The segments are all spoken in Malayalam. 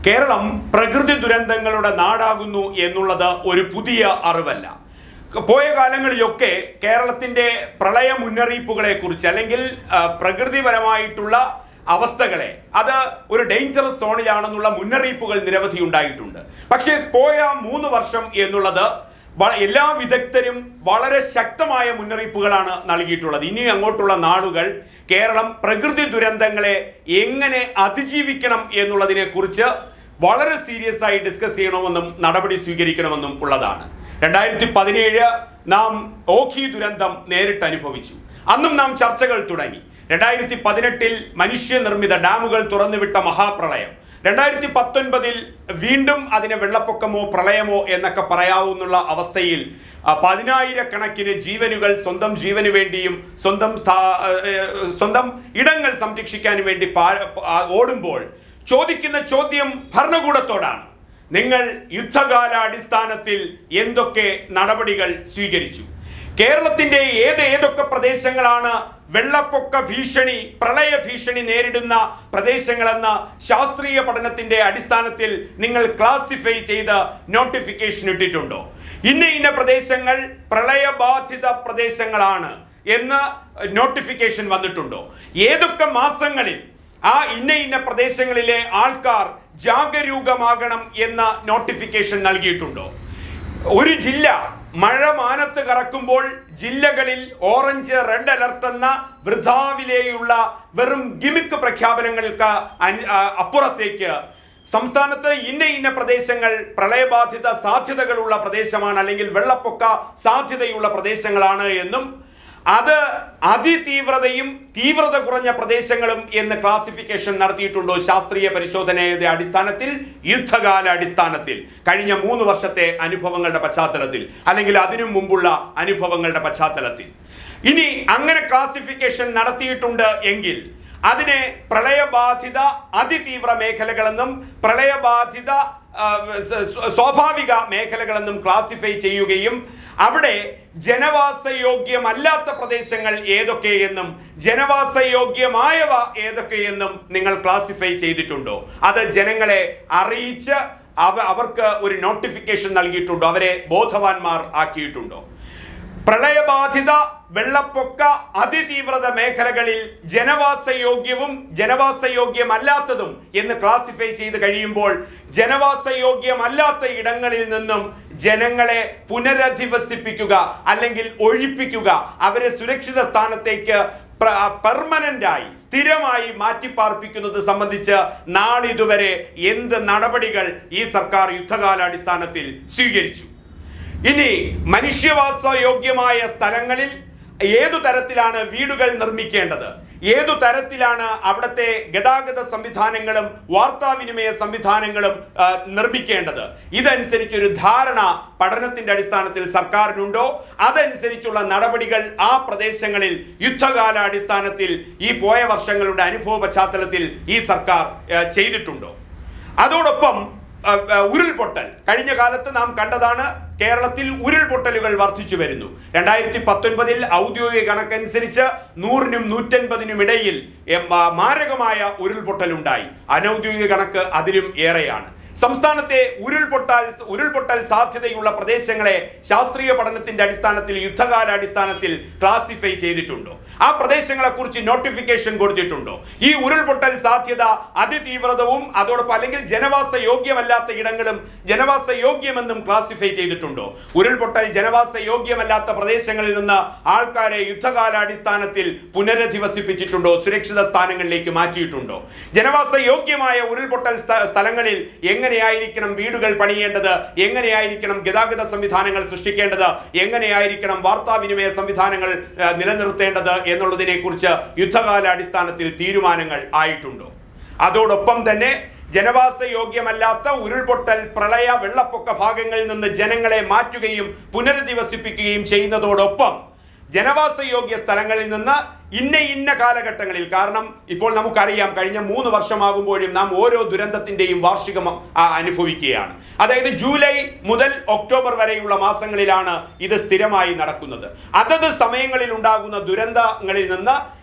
കേരളം പ്രകൃതി ദുരന്തങ്ങളുടെ നാടാകുന്നു എന്നുള്ളത് ഒരു പുതിയ അറിവല്ല പോയ കാലങ്ങളിലൊക്കെ കേരളത്തിന്റെ പ്രളയ മുന്നറിയിപ്പുകളെ കുറിച്ച് അല്ലെങ്കിൽ ആ, പ്രകൃതിപരമായിട്ടുള്ള അവസ്ഥകളെ അത് ഒരു ഡേഞ്ചറസ് സോണിലാണെന്നുള്ള മുന്നറിയിപ്പുകൾ നിരവധി ഉണ്ടായിട്ടുണ്ട് പക്ഷേ പോയ മൂന്ന് വർഷം എന്നുള്ളത് വ- എല്ലാ വിദഗ്ധരും വളരെ ശക്തമായ മുന്നറിയിപ്പുകളാണ് നൽകിയിട്ടുള്ളത് ഇനി അങ്ങോട്ടുള്ള നാളുകൾ കേരളം പ്രകൃതി ദുരന്തങ്ങളെ എങ്ങനെ അതിജീവിക്കണം എന്നുള്ളതിനെ കുറിച്ച് വളരെ സീരിയസ് ആയി ഡിസ്കസ് ചെയ്യണമെന്നും നടപടി സ്വീകരിക്കണമെന്നും ഉള്ളതാണ് രണ്ടായിരത്തി പതിനേഴ് നാം ഓഖി ദുരന്തം നേരിട്ട് അനുഭവിച്ചു അന്നും നാം ചർച്ചകൾ തുടങ്ങി രണ്ടായിരത്തി പതിനെട്ടിൽ മനുഷ്യനിർമ്മിത ഡാമുകൾ തുറന്നുവിട്ട മഹാപ്രളയം രണ്ടായിരത്തി പത്തൊൻപതിൽ വീണ്ടും അതിനെ വെള്ളപ്പൊക്കമോ പ്രളയമോ എന്നൊക്കെ പറയാവുന്നുള്ള അവസ്ഥയിൽ ആ, പതിനായിരക്കണക്കിന് ജീവനുകൾ സ്വന്തം ജീവന് വേണ്ടിയും സ്വന്തം സ്ഥാ- ഏർ, സ്വന്തം ഇടങ്ങൾ സംരക്ഷിക്കാൻ വേണ്ടി പാ- ആ, ഓടുമ്പോൾ ചോദിക്കുന്ന ചോദ്യം ഭരണകൂടത്തോടാണ് നിങ്ങൾ യുദ്ധകാല അടിസ്ഥാനത്തിൽ എന്തൊക്കെ നടപടികൾ സ്വീകരിച്ചു കേരളത്തിന്റെ ഏത് ഏതൊക്കെ പ്രദേശങ്ങളാണ് വെള്ളപ്പൊക്ക ഭീഷണി പ്രളയ ഭീഷണി നേരിടുന്ന പ്രദേശങ്ങളെന്ന ശാസ്ത്രീയ പഠനത്തിന്റെ അടിസ്ഥാനത്തിൽ നിങ്ങൾ ക്ലാസിഫൈ ചെയ്ത് നോട്ടിഫിക്കേഷൻ ഇട്ടിട്ടുണ്ടോ ഇന്ന ഇന്ന പ്രദേശങ്ങൾ പ്രളയബാധിത പ്രദേശങ്ങളാണ് എന്ന് നോട്ടിഫിക്കേഷൻ വന്നിട്ടുണ്ടോ ഏതൊക്കെ മാസങ്ങളിൽ ആ ഇന്ന ഇന്ന പ്രദേശങ്ങളിലെ ആൾക്കാർ ജാഗരൂകമാകണം എന്ന നോട്ടിഫിക്കേഷൻ നൽകിയിട്ടുണ്ടോ ഒരു ജില്ല മഴ മാനത്ത് കറക്കുമ്പോൾ ജില്ലകളിൽ ഓറഞ്ച് റെഡ് അലർട്ട് എന്ന വൃഥാവിലെയുള്ള വെറും ഗിമിക്ക് പ്രഖ്യാപനങ്ങൾക്ക് അന്- ആ, അപ്പുറത്തേക്ക് സംസ്ഥാനത്ത് ഇന്ന ഇന്ന പ്രദേശങ്ങൾ പ്രളയബാധിത സാധ്യതകളുള്ള പ്രദേശമാണ് അല്ലെങ്കിൽ വെള്ളപ്പൊക്ക സാധ്യതയുള്ള പ്രദേശങ്ങളാണ് എന്നും അത് അതിതീവ്രതയും തീവ്രത കുറഞ്ഞ പ്രദേശങ്ങളും എന്ന് ക്ലാസിഫിക്കേഷൻ നടത്തിയിട്ടുണ്ടോ ശാസ്ത്രീയ പരിശോധനയുടെ അടിസ്ഥാനത്തിൽ യുദ്ധകാല അടിസ്ഥാനത്തിൽ കഴിഞ്ഞ മൂന്ന് വർഷത്തെ അനുഭവങ്ങളുടെ പശ്ചാത്തലത്തിൽ അല്ലെങ്കിൽ അതിനു മുമ്പുള്ള അനുഭവങ്ങളുടെ പശ്ചാത്തലത്തിൽ ഇനി അങ്ങനെ ക്ലാസിഫിക്കേഷൻ നടത്തിയിട്ടുണ്ട് എങ്കിൽ അതിനെ പ്രളയബാധിത അതിതീവ്ര മേഖലകളെന്നും പ്രളയബാധിത ആ, സ- സ്വ- സ്വാഭാവിക മേഖലകളെന്നും ക്ലാസിഫൈ ചെയ്യുകയും അവിടെ ജനവാസയോഗ്യമല്ലാത്ത പ്രദേശങ്ങൾ ഏതൊക്കെയെന്നും ജനവാസയോഗ്യമായവ ഏതൊക്കെയെന്നും നിങ്ങൾ ക്ലാസിഫൈ ചെയ്തിട്ടുണ്ടോ അത് ജനങ്ങളെ അറിയിച്ച് അവ അവർക്ക് ഒരു നോട്ടിഫിക്കേഷൻ നൽകിയിട്ടുണ്ടോ അവരെ ബോധവാന്മാർ ആക്കിയിട്ടുണ്ടോ പ്രളയബാധിത വെള്ളപ്പൊക്ക അതിതീവ്രത മേഖലകളിൽ ജനവാസയോഗ്യവും ജനവാസയോഗ്യമല്ലാത്തതും എന്ന് ക്ലാസിഫൈ ചെയ്ത് കഴിയുമ്പോൾ ജനവാസയോഗ്യമല്ലാത്ത ഇടങ്ങളിൽ നിന്നും ജനങ്ങളെ പുനരധിവസിപ്പിക്കുക അല്ലെങ്കിൽ ഒഴിപ്പിക്കുക അവരെ സുരക്ഷിത സ്ഥാനത്തേക്ക് പെർമനന്റ് ആയി സ്ഥിരമായി മാറ്റിപ്പാർപ്പിക്കുന്നത് സംബന്ധിച്ച് നാളിതുവരെ എന്ത് നടപടികൾ ഈ സർക്കാർ യുദ്ധകാലാടിസ്ഥാനത്തിൽ സ്വീകരിച്ചു ഇനി മനുഷ്യവാസയോഗ്യമായ സ്ഥലങ്ങളിൽ ഏതു തരത്തിലാണ് വീടുകൾ നിർമ്മിക്കേണ്ടത് ഏതു തരത്തിലാണ് അവിടുത്തെ ഗതാഗത സംവിധാനങ്ങളും വാർത്താവിനിമയ സംവിധാനങ്ങളും ആ, നിർമ്മിക്കേണ്ടത് ഇതനുസരിച്ചൊരു ധാരണ പഠനത്തിന്റെ അടിസ്ഥാനത്തിൽ സർക്കാരിനുണ്ടോ അതനുസരിച്ചുള്ള നടപടികൾ ആ പ്രദേശങ്ങളിൽ യുദ്ധകാല അടിസ്ഥാനത്തിൽ ഈ പോയ വർഷങ്ങളുടെ അനുഭവ പശ്ചാത്തലത്തിൽ ഈ സർക്കാർ ആ, ചെയ്തിട്ടുണ്ടോ അതോടൊപ്പം അഹ്, അഹ്, ഉരുൾപൊട്ടൽ കഴിഞ്ഞ കാലത്ത് നാം കണ്ടതാണ് കേരളത്തിൽ ഉരുൾപൊട്ടലുകൾ വർദ്ധിച്ചു വരുന്നു രണ്ടായിരത്തി പത്തൊൻപതിൽ ഔദ്യോഗിക കണക്കനുസരിച്ച് നൂറിനും നൂറ്റൻപതിനും ഇടയിൽ എം, ആ, മാരകമായ ഉരുൾപൊട്ടൽ ഉണ്ടായി അനൗദ്യോഗിക കണക്ക് അതിലും ഏറെയാണ് സംസ്ഥാനത്തെ ഉരുൾപൊട്ടാൽ ഉരുൾപൊട്ടൽ സാധ്യതയുള്ള പ്രദേശങ്ങളെ ശാസ്ത്രീയ പഠനത്തിന്റെ അടിസ്ഥാനത്തിൽ യുദ്ധകാല അടിസ്ഥാനത്തിൽ ക്ലാസിഫൈ ചെയ്തിട്ടുണ്ടോ ആ പ്രദേശങ്ങളെ കുറിച്ച് നോട്ടിഫിക്കേഷൻ കൊടുത്തിട്ടുണ്ടോ ഈ ഉരുൾപൊട്ടൽ സാധ്യത അതിതീവ്രതവും അതോടൊപ്പം അല്ലെങ്കിൽ ജനവാസ യോഗ്യമല്ലാത്ത ഇടങ്ങളും ജനവാസ യോഗ്യമെന്നും ക്ലാസിഫൈ ചെയ്തിട്ടുണ്ടോ ഉരുൾപൊട്ടൽ ജനവാസ യോഗ്യമല്ലാത്ത പ്രദേശങ്ങളിൽ നിന്ന് ആൾക്കാരെ യുദ്ധകാല അടിസ്ഥാനത്തിൽ പുനരധിവസിപ്പിച്ചിട്ടുണ്ടോ സുരക്ഷിത സ്ഥാനങ്ങളിലേക്ക് മാറ്റിയിട്ടുണ്ടോ ജനവാസ യോഗ്യമായ ഉരുൾപൊട്ടൽ സ്ഥ- സ്ഥലങ്ങളിൽ എങ്ങനെയായിരിക്കണം വീടുകൾ പണിയേണ്ടത് എങ്ങനെയായിരിക്കണം ഗതാഗത സംവിധാനങ്ങൾ സൃഷ്ടിക്കേണ്ടത് എങ്ങനെയായിരിക്കണം വാർത്താവിനിമയ സംവിധാനങ്ങൾ ആ, നിലനിർത്തേണ്ടത് എന്നുള്ളതിനെ കുറിച്ച് യുദ്ധകാല അടിസ്ഥാനത്തിൽ തീരുമാനങ്ങൾ ആയിട്ടുണ്ടോ അതോടൊപ്പം തന്നെ ജനവാസയോഗ്യമല്ലാത്ത ഉരുൾപൊട്ടൽ പ്രളയ വെള്ളപ്പൊക്ക ഭാഗങ്ങളിൽ നിന്ന് ജനങ്ങളെ മാറ്റുകയും പുനരധിവസിപ്പിക്കുകയും ചെയ്യുന്നതോടൊപ്പം ജനവാസയോഗ്യ സ്ഥലങ്ങളിൽ നിന്ന് ഇന്ന ഇന്ന കാലഘട്ടങ്ങളിൽ കാരണം ഇപ്പോൾ നമുക്കറിയാം കഴിഞ്ഞ മൂന്ന് വർഷമാകുമ്പോഴും നാം ഓരോ ദുരന്തത്തിന്റെയും വാർഷികം ആ, അനുഭവിക്കുകയാണ് അതായത് ജൂലൈ മുതൽ ഒക്ടോബർ വരെയുള്ള മാസങ്ങളിലാണ് ഇത് സ്ഥിരമായി നടക്കുന്നത് അതത് സമയങ്ങളിൽ ഉണ്ടാകുന്ന ദുരന്തങ്ങളിൽ നിന്ന്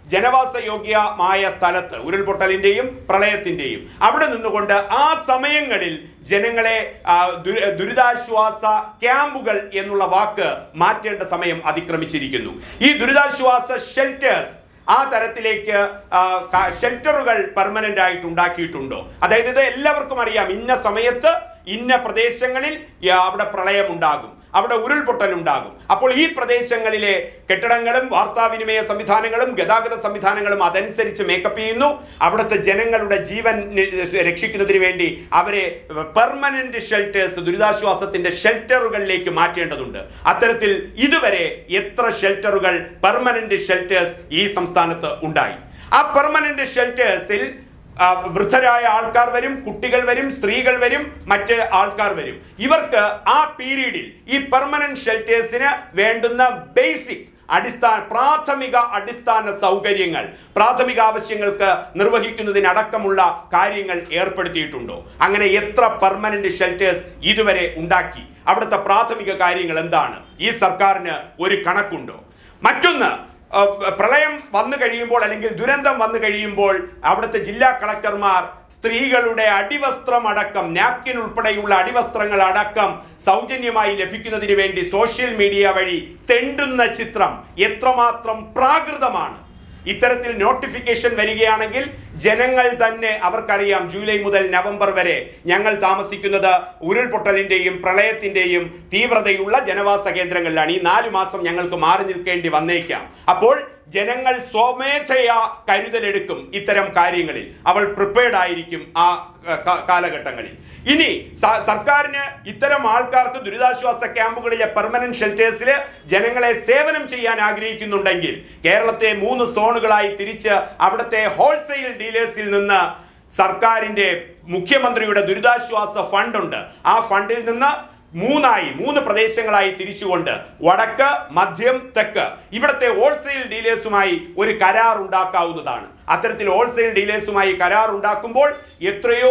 ജനവാസയോഗ്യമായ സ്ഥലത്ത് ഉരുൾപൊട്ടലിന്റെയും പ്രളയത്തിന്റെയും അവിടെ നിന്നുകൊണ്ട് ആ സമയങ്ങളിൽ ജനങ്ങളെ ആ, ദുരി- ദുരിതാശ്വാസ ക്യാമ്പുകൾ എന്നുള്ള വാക്ക് മാറ്റേണ്ട സമയം അതിക്രമിച്ചിരിക്കുന്നു ഈ ദുരിതാശ്വാസ ഷെൽറ്റേഴ്സ് ആ തരത്തിലേക്ക് ആ, ക- ഷെൽട്ടറുകൾ പെർമനന്റ് ആയിട്ട് ഉണ്ടാക്കിയിട്ടുണ്ടോ അതായത് ഇത് എല്ലാവർക്കും അറിയാം ഇന്ന സമയത്ത് ഇന്ന പ്രദേശങ്ങളിൽ യ- അവിടെ പ്രളയം ഉണ്ടാകും അവിടെ ഉരുൾപൊട്ടൽ ഉണ്ടാകും അപ്പോൾ ഈ പ്രദേശങ്ങളിലെ കെട്ടിടങ്ങളും വാർത്താവിനിമയ സംവിധാനങ്ങളും ഗതാഗത സംവിധാനങ്ങളും അതനുസരിച്ച് മേക്കപ്പ് ചെയ്യുന്നു അവിടുത്തെ ജനങ്ങളുടെ ജീവൻ നി- രക്ഷിക്കുന്നതിന് വേണ്ടി അവരെ പെർമനന്റ് ഷെൽട്ടേഴ്സ് ദുരിതാശ്വാസത്തിന്റെ ഷെൽട്ടറുകളിലേക്ക് മാറ്റേണ്ടതുണ്ട് അത്തരത്തിൽ ഇതുവരെ എത്ര ഷെൽട്ടറുകൾ പെർമനന്റ് ഷെൽട്ടേഴ്സ് ഈ സംസ്ഥാനത്ത് ഉണ്ടായി ആ പെർമനന്റ് ഷെൽട്ടേഴ്സിൽ ആ, വൃദ്ധരായ ആൾക്കാർ വരും കുട്ടികൾ വരും സ്ത്രീകൾ വരും മറ്റ് ആൾക്കാർ വരും ഇവർക്ക് ആ പീരീഡിൽ ഈ പെർമനന്റ് ഷെൽറ്റേഴ്സിന് വേണ്ടുന്ന ബേസിക് അടിസ്ഥാന പ്രാഥമിക അടിസ്ഥാന സൗകര്യങ്ങൾ പ്രാഥമിക ആവശ്യങ്ങൾക്ക് നിർവഹിക്കുന്നതിനടക്കമുള്ള കാര്യങ്ങൾ ഏർപ്പെടുത്തിയിട്ടുണ്ടോ അങ്ങനെ എത്ര പെർമനന്റ് ഷെൽറ്റേഴ്സ് ഇതുവരെ ഉണ്ടാക്കി അവിടുത്തെ പ്രാഥമിക കാര്യങ്ങൾ എന്താണ് ഈ സർക്കാരിന് ഒരു കണക്കുണ്ടോ മറ്റൊന്ന് അഹ് പ്രളയം വന്നു കഴിയുമ്പോൾ അല്ലെങ്കിൽ ദുരന്തം വന്നു കഴിയുമ്പോൾ അവിടുത്തെ ജില്ലാ കളക്ടർമാർ സ്ത്രീകളുടെ അടിവസ്ത്രം അടക്കം നാപ്കിൻ ഉൾപ്പെടെയുള്ള അടിവസ്ത്രങ്ങൾ അടക്കം സൗജന്യമായി ലഭിക്കുന്നതിന് വേണ്ടി സോഷ്യൽ മീഡിയ വഴി തെണ്ടുന്ന ചിത്രം എത്രമാത്രം പ്രാകൃതമാണ് ഇത്തരത്തിൽ നോട്ടിഫിക്കേഷൻ വരികയാണെങ്കിൽ ജനങ്ങൾ തന്നെ അവർക്കറിയാം ജൂലൈ മുതൽ നവംബർ വരെ ഞങ്ങൾ താമസിക്കുന്നത് ഉരുൾപൊട്ടലിന്റെയും പ്രളയത്തിന്റെയും തീവ്രതയുള്ള ജനവാസ കേന്ദ്രങ്ങളിലാണ് ഈ നാലു മാസം ഞങ്ങൾക്ക് മാറി നിൽക്കേണ്ടി വന്നേക്കാം അപ്പോൾ ജനങ്ങൾ സ്വമേധയാ കരുതലെടുക്കും ഇത്തരം കാര്യങ്ങളിൽ അവൾ പ്രിപ്പയർഡ് ആയിരിക്കും ആ ക- ക- കാലഘട്ടങ്ങളിൽ ഇനി സ- സർക്കാരിന് ഇത്തരം ആൾക്കാർക്ക് ദുരിതാശ്വാസ ക്യാമ്പുകളിലെ പെർമനന്റ് ഷെൽറ്റേഴ്സിൽ ജനങ്ങളെ സേവനം ചെയ്യാൻ ആഗ്രഹിക്കുന്നുണ്ടെങ്കിൽ കേരളത്തെ മൂന്ന് സോണുകളായി തിരിച്ച് അവിടുത്തെ ഹോൾസെയിൽ ഡീലേഴ്സിൽ നിന്ന് സർക്കാരിന്റെ മുഖ്യമന്ത്രിയുടെ ദുരിതാശ്വാസ ഫണ്ടുണ്ട് ആ ഫണ്ടിൽ നിന്ന് മൂന്നായി മൂന്ന് പ്രദേശങ്ങളായി തിരിച്ചുകൊണ്ട് വടക്ക് മധ്യം തെക്ക് ഇവിടുത്തെ ഹോൾസെയിൽ ഡീലേഴ്സുമായി ഒരു കരാർ ഉണ്ടാക്കാവുന്നതാണ് അത്തരത്തിൽ ഹോൾസെയിൽ ഡീലേഴ്സുമായി കരാർ ഉണ്ടാക്കുമ്പോൾ എത്രയോ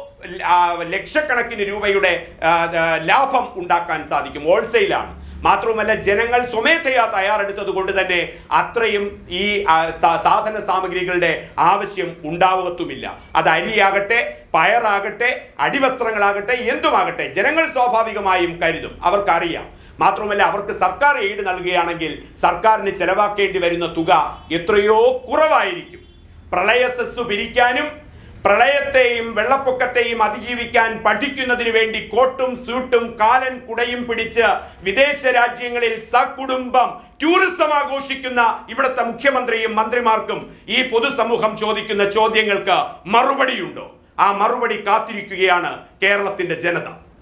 ആ, ലക്ഷക്കണക്കിന് രൂപയുടെ ആ, ആ, ലാഭം ഉണ്ടാക്കാൻ സാധിക്കും ഹോൾസെയിലാണ് മാത്രവുമല്ല ജനങ്ങൾ സ്വമേധയാ തയ്യാറെടുത്തത് കൊണ്ട് തന്നെ അത്രയും ഈ ആ, സാ- സാധന സാമഗ്രികളുടെ ആവശ്യം ഉണ്ടാവത്തുമില്ല അത് അരിയാകട്ടെ പയറാകട്ടെ അടിവസ്ത്രങ്ങളാകട്ടെ എന്തുമാകട്ടെ ജനങ്ങൾ സ്വാഭാവികമായും കരുതും അവർക്കറിയാം മാത്രമല്ല അവർക്ക് സർക്കാർ എയ്ഡ് നൽകുകയാണെങ്കിൽ സർക്കാരിന് ചെലവാക്കേണ്ടി വരുന്ന തുക എത്രയോ കുറവായിരിക്കും പ്രളയ സെസ് പിരിക്കാനും പ്രളയത്തെയും വെള്ളപ്പൊക്കത്തെയും അതിജീവിക്കാൻ പഠിക്കുന്നതിന് വേണ്ടി കോട്ടും സൂട്ടും കാലൻ കുടയും പിടിച്ച് വിദേശ രാജ്യങ്ങളിൽ സകുടുംബം ടൂറിസം ആഘോഷിക്കുന്ന ഇവിടുത്തെ മുഖ്യമന്ത്രിയും മന്ത്രിമാർക്കും ഈ പൊതുസമൂഹം ചോദിക്കുന്ന ചോദ്യങ്ങൾക്ക് മറുപടിയുണ്ടോ ആ മറുപടി കാത്തിരിക്കുകയാണ് കേരളത്തിന്റെ ജനത